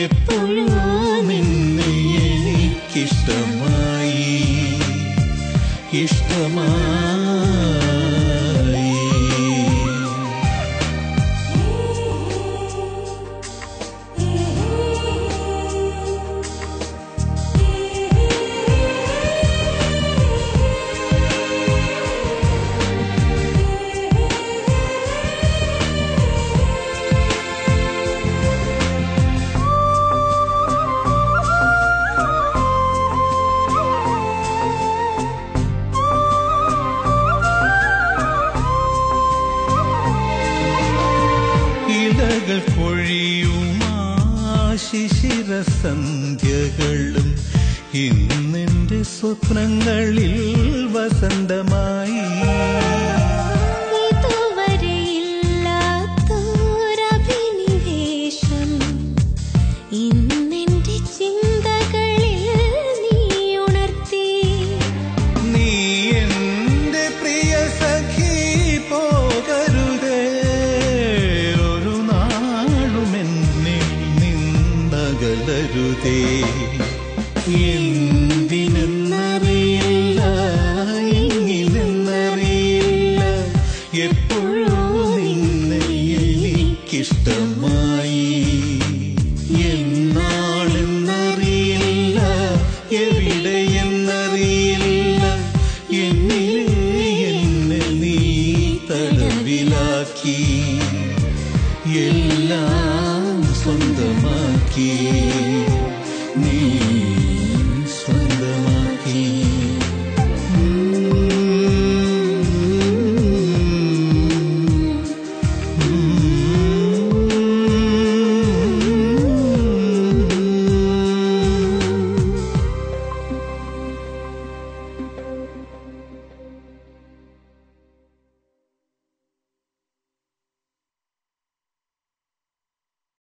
എപ്പോഴോ നിന്നെ എനിക്കിഷ്ടമായി ഇഷ്ടമായി ഇലകൾ പൊഴിയുമാ ശിശിര സന്ധ്യകളും ഇന്നെന്റെ സ്വപ്നങ്ങളിൽ വസന്തമായി ഇതുവരെയില്ലാത്തൊരഭിനിവേശം ഇന്നെന്റെ ചിന്തകളിൽ നീ ഉണർത്തി നീ എന്റെ പ്രിയ സഖി പോകരുതേ ഒരു നാളും എന്നെ നിന്നകലരുതേ എന്തിനെന്നറിയില്ല എങ്ങിനെന്നറിയില്ല എപ്പോഴോ നിന്നെ എനിക്കിഷ്ടമായി എന്നാണെന്നറിയില്ല എവിടെയെന്നറിയില്ല എന്നിലെ എന്നെ നീ തടവിലാക്കി എല്ലാം സ്വന്തമാക്കി